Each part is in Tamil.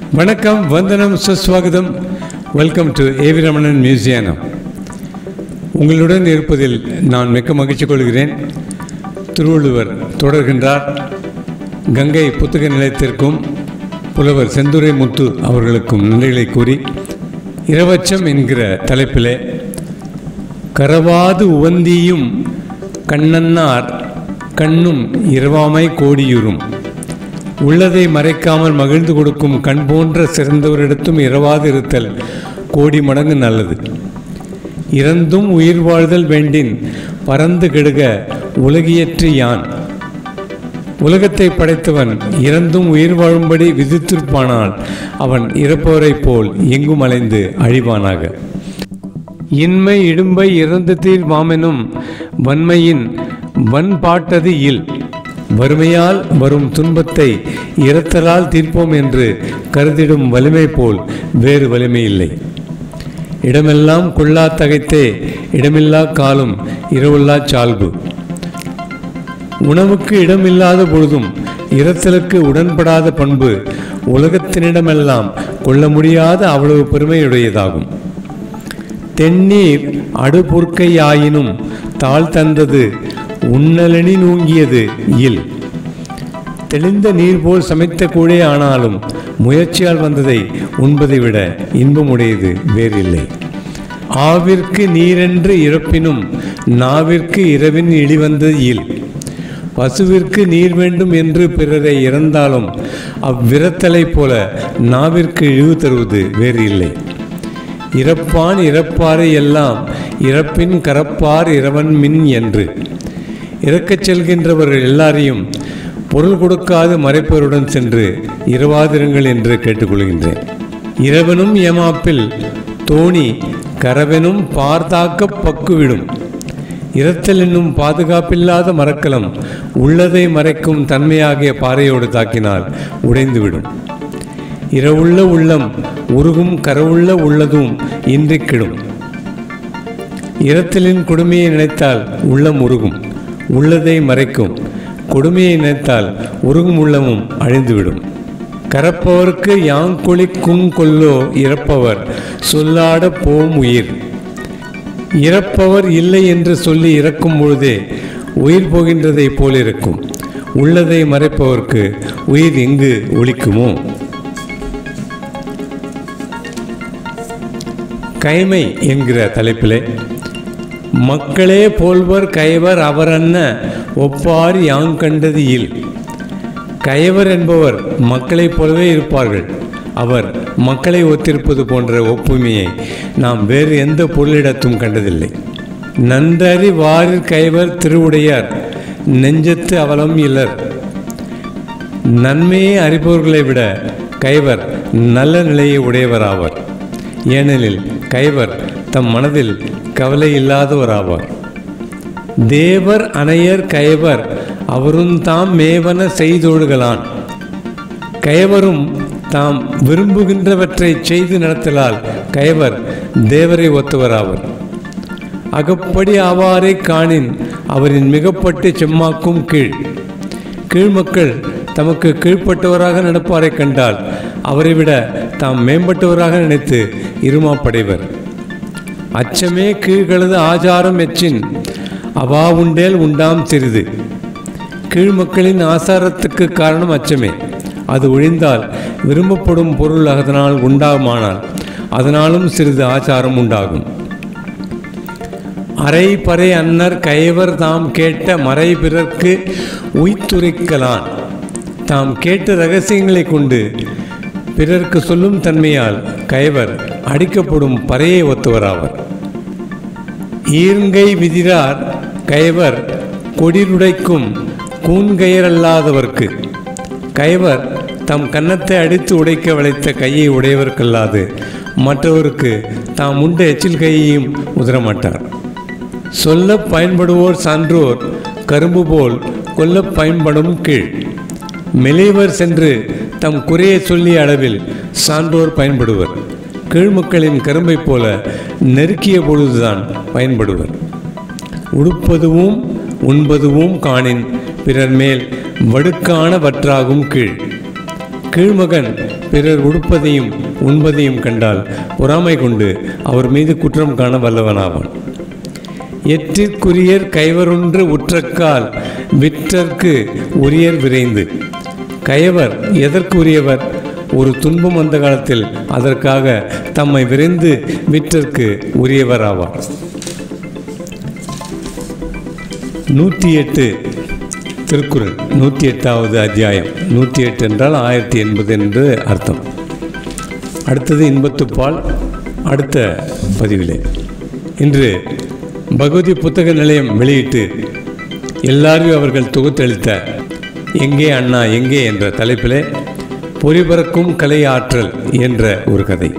வணக்கம் வந்தனம் சுஸ்வாகதம் வெல்கம் டு ஏவி ரமணன் மியூசியானம் உங்களுடன் இருப்பதில் நான் மிக்க மகிழ்ச்சி கொள்கிறேன் திருவள்ளுவர் தொடர்கின்றார் கங்கை புத்தக நிலையத்திற்கும் புலவர் செந்துரை முத்து அவர்களுக்கும் நன்றிகளை கூறி இரவச்சம் என்கிற தலைப்பிலே கரவாது உவந்தியும் கண்ணன்னார் கண்ணும் இரவாமை கோடியுறும் உள்ளதை மறைக்காமல் மகிழ்ந்து கொடுக்கும் கண் போன்ற சிறந்தவரிடத்தும் இரவாது இருத்தல் கோடி மடங்கு நல்லது இறந்தும் உயிர் வாழ்தல் வேண்டின் பறந்து கெடுக உலகியற்று யான் உலகத்தை படைத்தவன் இறந்தும் உயிர் வாழும்படி விதித்திருப்பானால் அவன் இறப்பவரைப் போல் எங்கும் அலைந்து அழிவானாக இன்மை இடும்பை இறந்து தீர் மாமெனும் வன்மையின் வன்பாட்டது இல் வறுமையால் வரும் துன்பத்தை இரத்தலால் தீர்ப்போம் என்று கருதிடும் வலிமை போல் வேறு வலிமை இல்லை இடமெல்லாம் கொள்ளா தகைத்தே இடமில்லா காலும் இரவுல்லா சால்பு உணவுக்கு இடமில்லாத பொழுதும் இரத்தலுக்கு உடன்படாத பண்பு உலகத்தினிடமெல்லாம் கொள்ள முடியாத அவ்வளவு பெருமையுடையதாகும் தென்னீர் அடுபொற்கையாயினும் தாழ் தந்தது உன்னலனி நூங்கியது இல் தெளிந்த நீர் போல் சமைத்த கூடே ஆனாலும் முயற்சியால் வந்ததை உண்பதை விட இன்பமுடையது வேறில்லை ஆவிற்கு நீரென்று இறப்பினும் நாவிற்கு இரவின் இழிவந்தது இல் பசுவிற்கு நீர் வேண்டும் என்று பிறரை இறந்தாலும் அவ்விரத்தலைப் போல நாவிற்கு இழிவு தருவது வேறு இல்லை இறப்பான் இறப்பாரை எல்லாம் இறப்பின் கரப்பார் இரவன் மின் என்று இறக்கச் செல்கின்றவர்கள் எல்லாரையும் பொருள் கொடுக்காது மறைப்பவருடன் சென்று இரவாதிருங்கள் என்று கேட்டுக்கொள்கின்றேன் இரவனும் ஏமாப்பில் தோணி கரவெனும் பார்த்தாக்க பக்குவிடும் இரத்தல் என்னும் பாதுகாப்பில்லாத மரக்கலம் உள்ளதை மறைக்கும் தன்மையாகிய பாறையோடு தாக்கினால் உடைந்துவிடும் இரவுள்ள உள்ளம் உருகும் கரவுள்ள உள்ளதும் இன்றி கிடும் இரத்தலின் கொடுமையை நினைத்தால் உள்ளம் உருகும் உள்ளதை மறைக்கும் கொடுமையை நினைத்தால் உருகும் உள்ளமும் அழிந்துவிடும் கரப்பவருக்கு யாங்கொழிக்கும் கொல்லோ இறப்பவர் சொல்லாட போம் உயிர் இறப்பவர் இல்லை என்று சொல்லி இறக்கும் பொழுதே உயிர் போகின்றதைப் போல் இருக்கும் உள்ளதை மறைப்பவர்க்கு உயிர் எங்கு ஒழிக்குமோ கைமை என்கிற தலைப்பிலே மக்களே போல்வர் கைவர் அவரன்ன ஒப்பார் யாங்கண்டது இல் கயவர் என்பவர் மக்களைப் போலவே இருப்பார்கள் அவர் மக்களை ஒத்திருப்பது போன்ற ஒப்புமையை நாம் வேறு எந்த பொருளிடத்தும் கண்டதில்லை நன்றறி வாரிற் கைவர் திருவுடையார் நெஞ்சத்து அவலம் இலர் நன்மையை அறிபவர்களை விட கைவர் நல்ல நிலையை உடையவராவர் ஏனெனில் கைவர் தம் மனதில் கவலை இல்லாதவராவார் தேவர் அணையர் கயவர் அவரும் தாம் மேவன செய்தொழுகலான் கயவரும் தாம் விரும்புகின்றவற்றை செய்து நடத்தலால் கயவர் தேவரை ஒத்தவராவர் அகப்படி ஆவாரை காணின் அவரின் மிகப்பட்டு செம்மாக்கும் கீழ் கீழ்மக்கள் தமக்கு கீழ்ப்பட்டவராக நடப்பாரை கண்டால் அவரை விட தாம் மேம்பட்டவராக நினைத்து இருமாப்படைவர் அச்சமே கீழ்களது ஆச்சாரம் எச்சின் அவா உண்டேல் உண்டாம் சிறிது கீழ்மக்களின் ஆசாரத்துக்கு காரணம் அச்சமே அது ஒழிந்தால் விரும்பப்படும் பொருள் அதனால் உண்டாகுமானால் அதனாலும் சிறிது ஆச்சாரம் உண்டாகும் அரை பறை அன்னர் கைவர் தாம் கேட்ட மறை பிறர்க்கு உய்த்துரைக்கலான் தாம் கேட்ட ரகசியங்களை கொண்டு பிறர்க்கு சொல்லும் தன்மையால் கைவர் அடிக்கப்படும் பறையை ஒத்தவராவர் ஈர்ங்கை விதிரார் கைவர் கொடிருடைக்கும் கூன்கயரல்லாதவர்க்கு கைவர் தம் கன்னத்தை அடித்து உடைக்க வளைத்த கையை உடையவர்க்கல்லாது மற்றவருக்கு தாம் உண்ட எச்சில் கையையும் உதரமாட்டார் சொல்ல பயன்படுவோர் சான்றோர் கரும்பு போல் கொல்ல பயன்படும் கீழ் மெலிவர் சென்று தம் குறையை சொல்லிய அளவில் சான்றோர் பயன்படுவர் கீழ்மக்களின் கரும்பைப் போல நெருக்கிய பொழுதுதான் பயன்படுவர் உடுப்பதுவும் உண்பதுவும் காணின் பிறர் மேல் வடுக்கான வற்றாகும் கீழ் கீழ்மகன் பிறர் உடுப்பதையும் உண்பதையும் கண்டால் பொறாமை கொண்டு அவர் மீது குற்றம் காண வல்லவனாவான் எற்றிற்குரியர் கைவரொன்று உற்றக்கால் விற்றற்கு உரியர் விரைந்து கயவர் எதற்குரியவர் ஒரு துன்பம் வந்த காலத்தில் அதற்காக தம்மை விரைந்து விற்றற்கு உரியவர் ஆவார் நூற்றி எட்டு திருக்குறள் நூற்றி எட்டாவது அத்தியாயம் நூற்றி எட்டு என்றால் ஆயிரத்தி எண்பது என்று அர்த்தம் அடுத்தது இன்பத்துப்பால் அடுத்த பதிவிலே இன்று பகவதி புத்தக நிலையம் வெளியிட்டு எல்லாரையும் அவர்கள் தொகுத்தளித்த எங்கே அண்ணா எங்கே என்ற தலைப்பிலே பொறிபறக்கும் கலை ஆற்றல் என்ற ஒரு கதை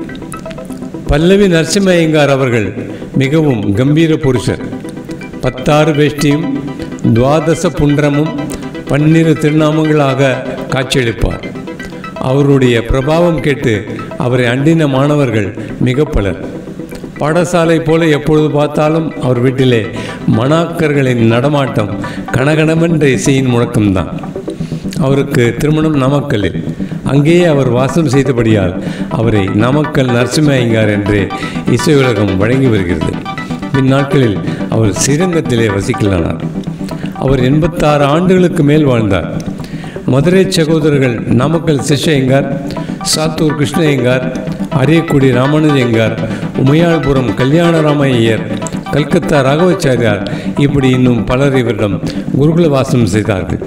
பல்லவி நரசிம்ம ஐயங்கார் அவர்கள் மிகவும் கம்பீர புருஷர் பத்தாறு வேஷ்டியும் துவாதச புண்டரமும் பன்னிரு திருநாமங்களாக காட்சியளிப்பார் அவருடைய பிரபாவம் கேட்டு அவரை அண்டின மாணவர்கள் மிக பலர் பாடசாலை போல எப்பொழுது பார்த்தாலும் அவர் வீட்டிலே மணாக்கர்களின் நடமாட்டம் கனகனமென்ற இசையின் முழக்கம்தான் அவருக்கு திருமணம் நாமக்கல்லில் அங்கேயே அவர் வாசம் செய்தபடியால் அவரை நாமக்கல் நரசிம்ம ஐயங்கார் என்றே இசை உலகம் வழங்கி வருகிறது பின்னாட்களில் அவர் ஸ்ரீரங்கத்திலே வசிக்கலானார் அவர் எண்பத்தாறு ஆண்டுகளுக்கு மேல் வாழ்ந்தார் மதுரை சகோதரர்கள் நாமக்கல் சிஷையங்கார் சாத்தூர் கிருஷ்ணய்யங்கார் அரியக்குடி ராமானுஜயங்கார் உமையாள்புரம் கல்யாணராம ஐயர் கல்கத்தா ராகவாச்சாரியார் இப்படி இன்னும் பலர் இவரிடம் குருகுல வாசம் செய்தார்கள்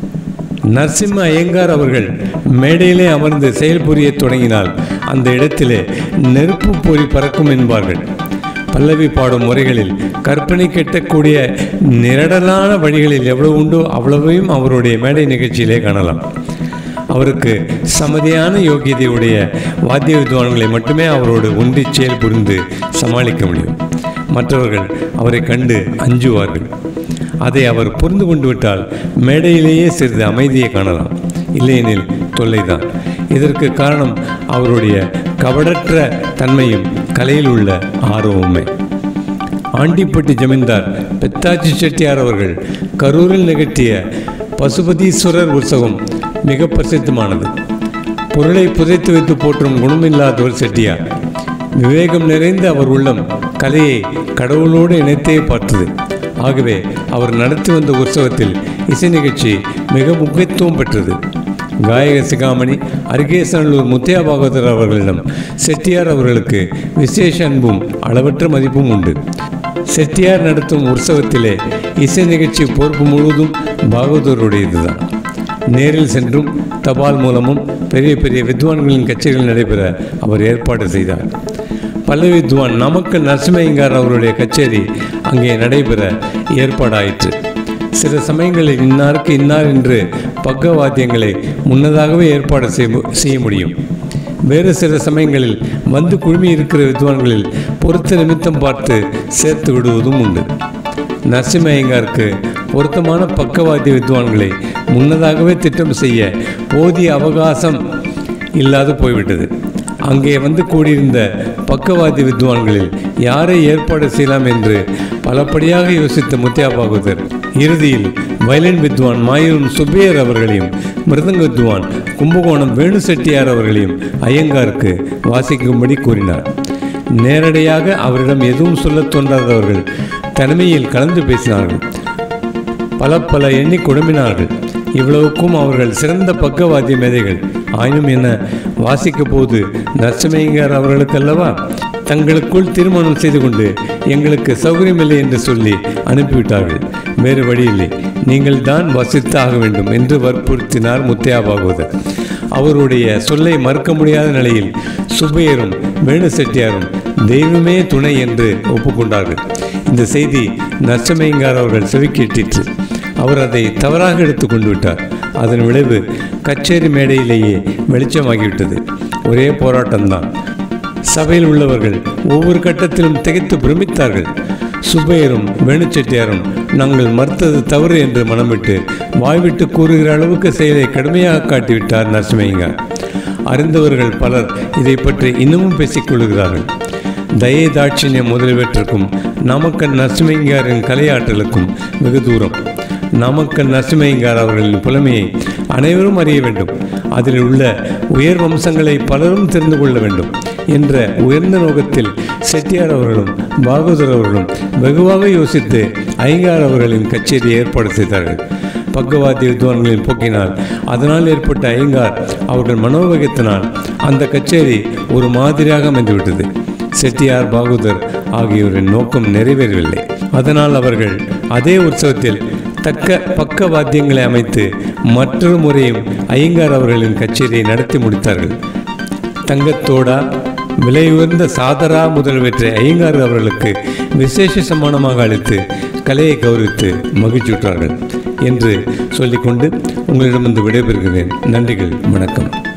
நரசிம்ம ஐயங்கார் அவர்கள் மேடையிலே அமர்ந்து செயல்புரிய தொடங்கினால் அந்த இடத்திலே நெருப்பு பொறி பறக்கும் என்பார்கள் பல்லவி பாடும் முறைகளில் கற்பனை கெட்டக்கூடிய நிரடலான வழிகளில் எவ்வளவு உண்டோ அவ்வளவையும் அவருடைய மேடை நிகழ்ச்சியிலே காணலாம் அவருக்கு சமதியான யோகியதையுடைய வாத்திய வித்வான்களை மட்டுமே அவரோடு ஒன்றி செயல் புரிந்து சமாளிக்க முடியும் மற்றவர்கள் அவரை கண்டு அஞ்சுவார்கள் அதை அவர் புரிந்து கொண்டு விட்டால் மேடையிலேயே சிறிது அமைதியை காணலாம் இல்லையெனில் தொல்லைதான் இதற்கு காரணம் அவருடைய கபடற்ற தன்மையும் கலையில் உள்ள ஆர்வமுமே ஆண்டிப்பட்டி ஜமீன்தார் பெத்தாச்சி செட்டியார் அவர்கள் கரூரில் நிகழ்த்திய பசுபதீஸ்வரர் உற்சவம் மிக பிரசித்தமானது பொருளை புதைத்து வைத்து போற்றும் குணமில்லாதவர் செட்டியார் விவேகம் நிறைந்த அவர் உள்ளம் கலையை கடவுளோடு இணைத்தே பார்த்தது ஆகவே அவர் நடத்தி வந்த உற்சவத்தில் இசை நிகழ்ச்சி மிக முக்கியத்துவம் பெற்றது காயக சிகாமணி அருகேசனல்லூர் முத்தையா பாகவதர் அவர்களிடம் செட்டியார் அவர்களுக்கு விசேஷ அன்பும் அளவற்ற மதிப்பும் உண்டு செட்டியார் நடத்தும் உற்சவத்திலே இசை நிகழ்ச்சி பொறுப்பு முழுவதும் பாகவதருடையதுதான் நேரில் சென்றும் தபால் மூலமும் பெரிய பெரிய வித்வான்களின் கச்சேரிகள் நடைபெற அவர் ஏற்பாடு செய்தார் பல்லவி வித்வான் நாமக்கல் நரசிம்மய்யங்கார் அவருடைய கச்சேரி அங்கே நடைபெற ஏற்பாடாயிற்று சில சமயங்களில் இன்னாருக்கு இன்னார் என்று பக்கவாத்தியங்களை முன்னதாகவே ஏற்பாடு செய்ய- செய்ய முடியும் வேறு சில சமயங்களில் வந்து குழுமி இருக்கிற வித்வான்களில் பொருத்த நிமித்தம் பார்த்து சேர்த்து விடுவதும் உண்டு நரசிம்மய்யங்காருக்கு பொருத்தமான பக்கவாத்திய வித்வான்களை முன்னதாகவே திட்டம் செய்ய போதிய அவகாசம் இல்லாது போய்விட்டது அங்கே வந்து கூடியிருந்த பக்கவாதி வித்வான்களில் யாரை ஏற்பாடு செய்யலாம் என்று பலப்படியாக யோசித்த முத்தியா பாகவதர் இறுதியில் வயலின் வித்வான் மாயூன் சுப்பையர் அவர்களையும் மிருதங்க வித்வான் கும்பகோணம் வேணு செட்டியார் அவர்களையும் ஐயங்காருக்கு வாசிக்கும்படி கூறினார் நேரடியாக அவரிடம் எதுவும் சொல்லத் தோன்றாதவர்கள் தனிமையில் கலந்து பேசினார்கள் பல பல எண்ணி குழம்பினார்கள் இவ்வளவுக்கும் அவர்கள் சிறந்த பக்கவாத்திய மேதைகள் ஆயினும் என்ன வாசிக்க போது நரசிம்மய்யங்கார் அவர்களுக்கல்லவா தங்களுக்குள் திருமணம் செய்து கொண்டு எங்களுக்கு சௌகரியமில்லை என்று சொல்லி அனுப்பிவிட்டார்கள் வேறு வழியில்லை நீங்கள் தான் வசித்து ஆக வேண்டும் என்று வற்புறுத்தினார் முத்தையா பாகவதர் அவருடைய சொல்லை மறுக்க முடியாத நிலையில் சுப்பையரும் வேணு செட்டியாரும் தெய்வமே துணை என்று ஒப்புக்கொண்டார்கள் இந்த செய்தி நச்சமையங்கார் அவர்கள் செவிக்கேட்டிற்று அவர் அதை தவறாக எடுத்து கொண்டு விட்டார் அதன் விளைவு கச்சேரி மேடையிலேயே வெளிச்சமாகிவிட்டது ஒரே போராட்டம்தான் சபையில் உள்ளவர்கள் ஒவ்வொரு கட்டத்திலும் திகைத்து பிரமித்தார்கள் சுப்பையரும் வேணுச்செட்டியாரும் நாங்கள் மறுத்தது தவறு என்று மனமிட்டு வாய்விட்டு கூறுகிற அளவுக்கு செயலை கடுமையாக காட்டிவிட்டார் நரசிம்மய்யங்கார் அறிந்தவர்கள் பலர் இதை பற்றி இன்னமும் பேசிக் கொள்கிறார்கள் தயை தாட்சிணியம் முதலியவற்றுக்கும் நாமக்கல் நரசிம்மய்யங்காரின் கலையாற்றலுக்கும் வெகு தூரம் நாமக்கல் நரசிம்மய்யங்கார் அவர்களின் புலமையை அனைவரும் அறிய வேண்டும் அதில் உள்ள உயர் வம்சங்களை பலரும் தெரிந்து கொள்ள வேண்டும் என்ற உயர்ந்த நோக்கத்தில் செட்டியார் அவர்களும் பாகவதர் அவர்களும் வெகுவாக யோசித்து ஐங்கார் அவர்களின் கச்சேரியை ஏற்பாடு செய்தார்கள் பக்கவாத்திய வித்வான்களின் போக்கினால் அதனால் ஏற்பட்ட ஐங்கார் அவர்கள் மனோவேகத்தினால் அந்த கச்சேரி ஒரு மாதிரியாக அமைந்துவிட்டது செட்டியார் பாகுதர் ஆகியோரின் நோக்கம் நிறைவேறவில்லை அதனால் அவர்கள் அதே உற்சவத்தில் தக்க பக்க வாத்தியங்களை அமைத்து மற்றொரு முறையும் ஐயங்கார் அவர்களின் கச்சேரியை நடத்தி முடித்தார்கள் தங்கத்தோடா விலை உயர்ந்த சாதரா முதல்வற்றை ஐயங்கார் அவர்களுக்கு விசேஷ சம்மானமாக அளித்து கலையை கௌரவித்து மகிழ்ச்சியுற்றார்கள் என்று சொல்லிக்கொண்டு உங்களிடமிருந்து விடைபெறுகிறேன் நன்றிகள் வணக்கம்